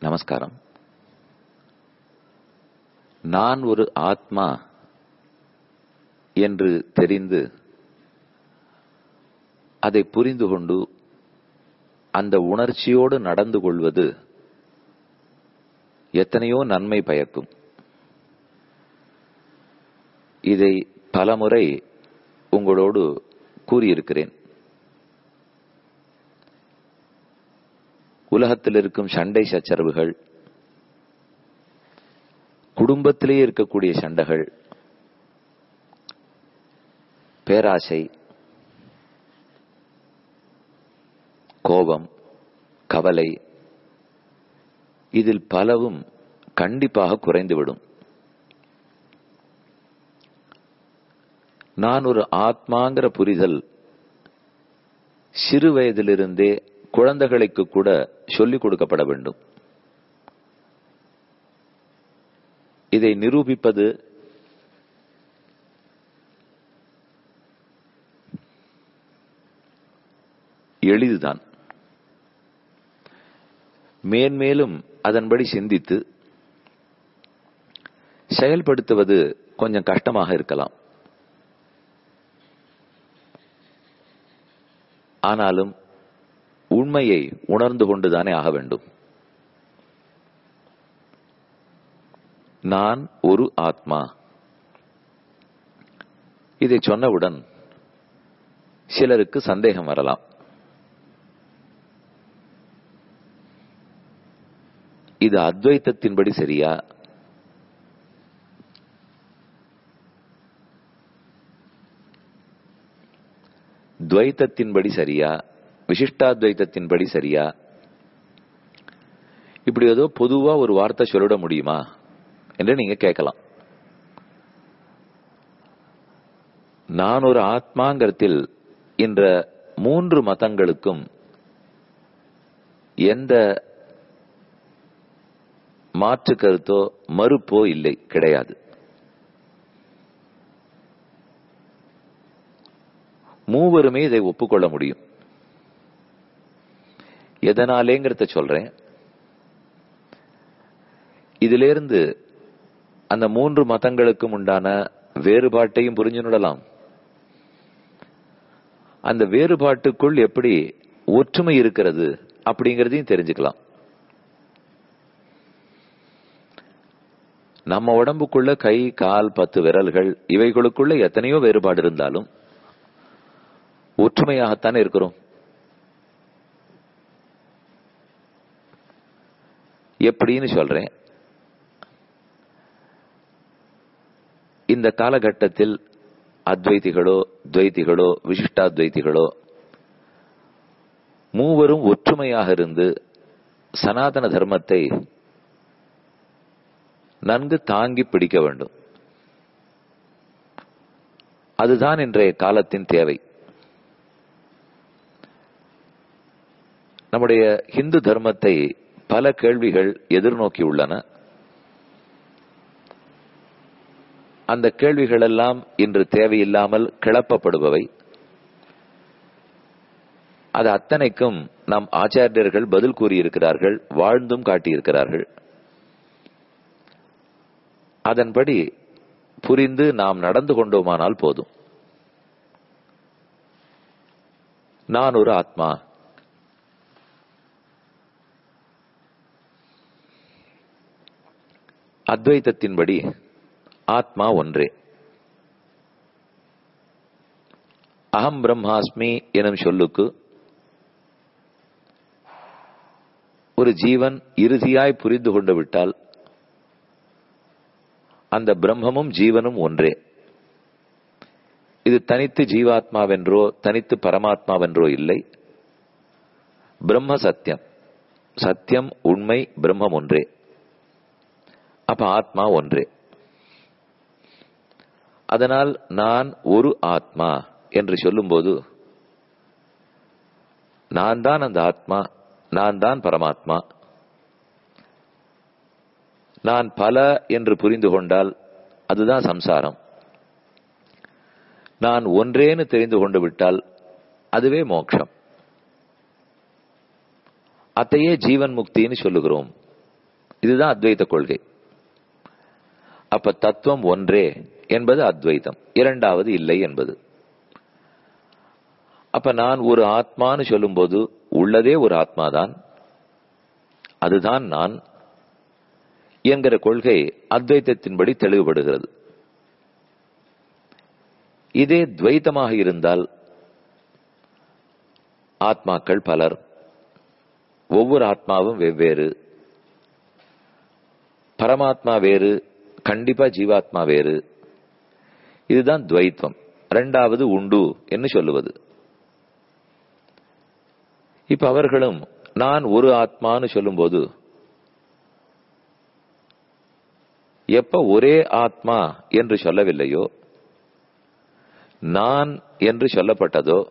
நமஸ்காரம் நான் ஒரு ஆத்மா என்று தெரிந்து அதை புரிந்து கொண்டு அந்த உணர்ச்சியோடு நடந்து கொள்வது எத்தனையோ நன்மை பயக்கும் இதை பலமுறை உங்களோடு கூறியிருக்கிறேன் உலகத்தில் இருக்கும் சண்டை சச்சரவுகள் குடும்பத்திலேயே இருக்கக்கூடிய சண்டைகள் பேராசை கோபம் கவலை இதில் பலவும் கண்டிப்பாக குறைந்துவிடும் நான் ஒரு ஆத்மாங்கிற புரிதல் சிறு வயதிலிருந்தே குழந்தைகளுக்கு கூட சொல்லிக் கொடுக்கப்பட வேண்டும் இதை நிரூபிப்பது எளிதுதான் மேன்மேலும் அதன்படி சிந்தித்து செயல்படுத்துவது கொஞ்சம் கஷ்டமாக இருக்கலாம் ஆனாலும் உண்மையை உணர்ந்து கொண்டுதானே ஆக வேண்டும் நான் ஒரு ஆத்மா இதை சொன்னவுடன் சிலருக்கு சந்தேகம் வரலாம் இது அத்வைத்தத்தின்படி சரியா துவைத்தத்தின்படி சரியா விசிஷ்டாத்வைத்தத்தின்படி சரியா இப்படி ஏதோ பொதுவா ஒரு வார்த்தை சொல்லிட முடியுமா என்று நீங்க கேட்கலாம் நான் ஒரு ஆத்மாங்கிறத்தில் என்ற மூன்று மதங்களுக்கும் எந்த மாற்று கருத்தோ மறுப்போ இல்லை கிடையாது மூவருமே இதை ஒப்புக்கொள்ள முடியும் எதனாலேங்கிறத சொல்றேன் இதிலிருந்து அந்த மூன்று மதங்களுக்கும் உண்டான வேறுபாட்டையும் புரிஞ்சுடலாம் அந்த வேறுபாட்டுக்குள் எப்படி ஒற்றுமை இருக்கிறது அப்படிங்கறதையும் தெரிஞ்சுக்கலாம் நம்ம உடம்புக்குள்ள கை கால் பத்து விரல்கள் இவைகளுக்குள்ள எத்தனையோ வேறுபாடு இருந்தாலும் ஒற்றுமையாகத்தானே இருக்கிறோம் எப்படின்னு சொல்றேன் இந்த காலகட்டத்தில் அத்வைதிகளோ துவைத்திகளோ விசிஷ்டாத்வைத்திகளோ மூவரும் ஒற்றுமையாக இருந்து சனாதன தர்மத்தை நன்கு தாங்கி பிடிக்க வேண்டும் அதுதான் இன்றைய காலத்தின் தேவை நம்முடைய இந்து தர்மத்தை பல கேள்விகள் எதிர்நோக்கி உள்ளன அந்த கேள்விகள் எல்லாம் இன்று தேவையில்லாமல் கிளப்பப்படுபவை அது அத்தனைக்கும் நம் ஆச்சாரியர்கள் பதில் கூறியிருக்கிறார்கள் வாழ்ந்தும் காட்டியிருக்கிறார்கள் அதன்படி புரிந்து நாம் நடந்து கொண்டோமானால் போதும் நான் ஒரு ஆத்மா அத்வைத்தத்தின்படி ஆத்மா ஒன்றே அகம் பிரம்மாஸ்மி எனும் சொல்லுக்கு ஒரு ஜீவன் இறுதியாய் புரிந்து கொண்டு விட்டால் அந்த பிரம்மமும் ஜீவனும் ஒன்றே இது தனித்து ஜீவாத்மாவென்றோ தனித்து பரமாத்மாவென்றோ இல்லை பிரம்ம சத்தியம் சத்தியம் உண்மை பிரம்மம் ஒன்றே அப்ப ஆத்மா ஒன்றே அதனால் நான் ஒரு ஆத்மா என்று சொல்லும்போது நான் தான் அந்த ஆத்மா நான் தான் பரமாத்மா நான் பல என்று புரிந்து கொண்டால் அதுதான் சம்சாரம் நான் ஒன்றேன்னு தெரிந்து கொண்டு விட்டால் அதுவே மோட்சம் அத்தையே ஜீவன் முக்தின்னு சொல்லுகிறோம் இதுதான் அத்வைத கொள்கை அப்ப தத்துவம் ஒன்றே என்பது அத்வைதம் இரண்டாவது இல்லை என்பது அப்ப நான் ஒரு ஆத்மான்னு சொல்லும்போது உள்ளதே ஒரு ஆத்மாதான் அதுதான் நான் என்கிற கொள்கை அத்வைத்தத்தின்படி தெளிவுபடுகிறது இதே துவைத்தமாக இருந்தால் ஆத்மாக்கள் பலர் ஒவ்வொரு ஆத்மாவும் வெவ்வேறு பரமாத்மா வேறு கண்டிப்பா ஜீவாத்மா வேறு இதுதான் துவைத்தம் ரெண்டாவது உண்டு என்று சொல்லுவது இப்ப அவர்களும் நான் ஒரு ஆத்மான்னு சொல்லும்போது எப்ப ஒரே ஆத்மா என்று சொல்லவில்லையோ நான் என்று சொல்லப்பட்டதோ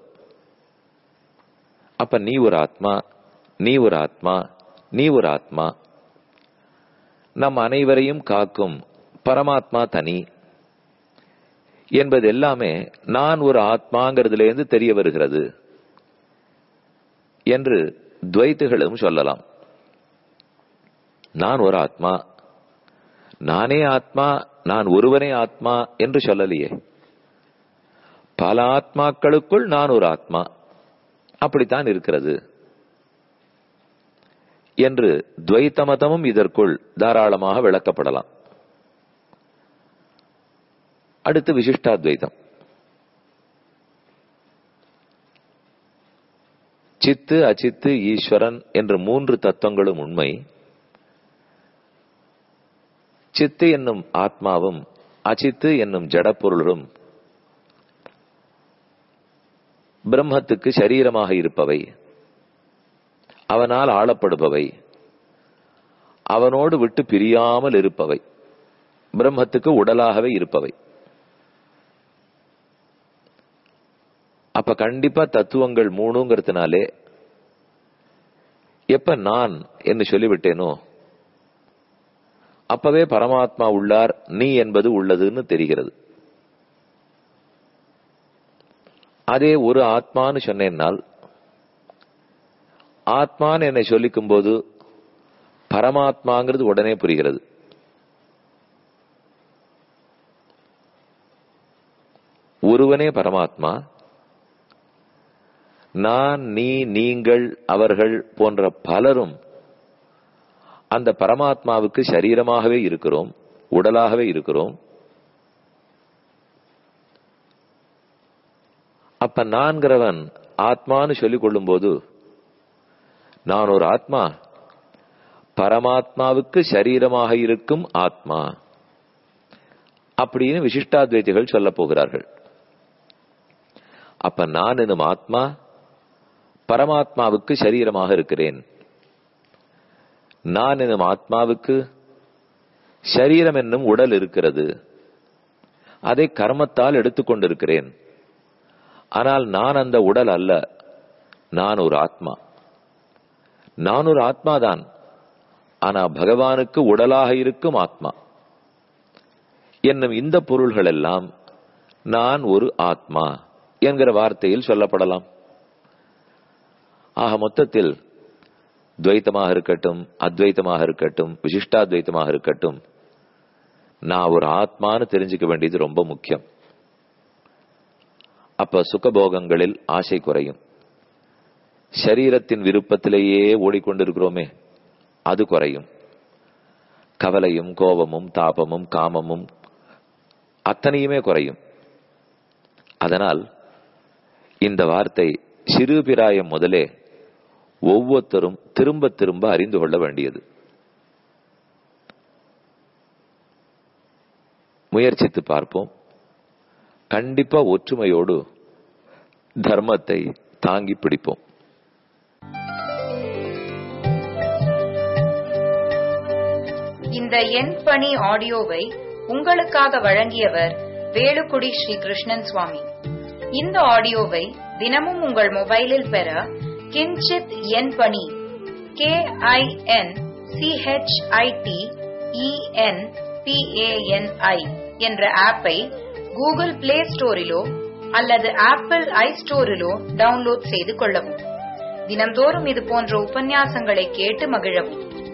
அப்ப நீ ஒரு ஆத்மா நீ ஒரு ஆத்மா நீ ஒரு ஆத்மா நம் அனைவரையும் காக்கும் பரமாத்மா தனி என்பது எல்லாமே நான் ஒரு ஆத்மாங்கிறதுலேருந்து தெரிய வருகிறது என்று துவைத்துகளும் சொல்லலாம் நான் ஒரு ஆத்மா நானே ஆத்மா நான் ஒருவனே ஆத்மா என்று சொல்லலையே பல ஆத்மாக்களுக்குள் நான் ஒரு ஆத்மா அப்படித்தான் இருக்கிறது என்று துவைத்த மதமும் இதற்குள் தாராளமாக விளக்கப்படலாம் அடுத்து விசிஷ்டாத்வைதம் சித்து அச்சித்து ஈஸ்வரன் என்ற மூன்று தத்துவங்களும் உண்மை சித்து என்னும் ஆத்மாவும் அச்சித்து என்னும் ஜடப்பொருளும் பிரம்மத்துக்கு சரீரமாக இருப்பவை அவனால் ஆளப்படுபவை அவனோடு விட்டு பிரியாமல் இருப்பவை பிரம்மத்துக்கு உடலாகவே இருப்பவை அப்ப கண்டிப்பா தத்துவங்கள் மூணுங்கிறதுனாலே எப்ப நான் என்று சொல்லிவிட்டேனோ அப்பவே பரமாத்மா உள்ளார் நீ என்பது உள்ளதுன்னு தெரிகிறது அதே ஒரு ஆத்மான்னு சொன்னேன்னால் ஆத்மான்னு என்னை சொல்லிக்கும் போது பரமாத்மாங்கிறது உடனே புரிகிறது ஒருவனே பரமாத்மா நான் நீ நீங்கள் அவர்கள் போன்ற பலரும் அந்த பரமாத்மாவுக்கு சரீரமாகவே இருக்கிறோம் உடலாகவே இருக்கிறோம் அப்ப நான்கிறவன் ஆத்மான்னு சொல்லிக் கொள்ளும் போது நான் ஒரு ஆத்மா பரமாத்மாவுக்கு சரீரமாக இருக்கும் ஆத்மா அப்படின்னு விசிஷ்டாத்வைதிகள் சொல்ல போகிறார்கள் அப்ப நான் எனும் ஆத்மா பரமாத்மாவுக்கு சரீரமாக இருக்கிறேன் நான் எனும் ஆத்மாவுக்கு சரீரம் என்னும் உடல் இருக்கிறது அதை கர்மத்தால் எடுத்துக்கொண்டிருக்கிறேன் ஆனால் நான் அந்த உடல் அல்ல நான் ஒரு ஆத்மா நான் ஒரு ஆத்மாதான் ஆனா பகவானுக்கு உடலாக இருக்கும் ஆத்மா என்னும் இந்த பொருள்கள் எல்லாம் நான் ஒரு ஆத்மா என்கிற வார்த்தையில் சொல்லப்படலாம் ஆக மொத்தத்தில் துவைத்தமாக இருக்கட்டும் அத்வைத்தமாக இருக்கட்டும் விசிஷ்டாத்வைத்தமாக இருக்கட்டும் நான் ஒரு ஆத்மான்னு தெரிஞ்சுக்க வேண்டியது ரொம்ப முக்கியம் அப்ப சுகபோகங்களில் ஆசை குறையும் சரீரத்தின் விருப்பத்திலேயே ஓடிக்கொண்டிருக்கிறோமே அது குறையும் கவலையும் கோபமும் தாபமும் காமமும் அத்தனையுமே குறையும் அதனால் இந்த வார்த்தை சிறு பிராயம் முதலே ஒவ்வொருத்தரும் திரும்ப திரும்ப அறிந்து கொள்ள வேண்டியது முயற்சித்து பார்ப்போம் கண்டிப்பா ஒற்றுமையோடு தர்மத்தை தாங்கி பிடிப்போம் இந்த எண் பணி ஆடியோவை உங்களுக்காக வழங்கியவர் வேலுக்குடி ஸ்ரீ கிருஷ்ணன் சுவாமி இந்த ஆடியோவை தினமும் உங்கள் மொபைலில் பெற கிஞ்சித் எண் பணி கே ஐ என் சிஹெச்ஐடி இஎன் பிஏஎன்ஐ என்ற ஆப்பை கூகுள் பிளே ஸ்டோரிலோ அல்லது ஆப்பிள் ஐ ஸ்டோரிலோ டவுன்லோட் செய்து கொள்ளவும் தினம்தோறும் இது போன்ற உபன்யாசங்களை கேட்டு மகிழவும்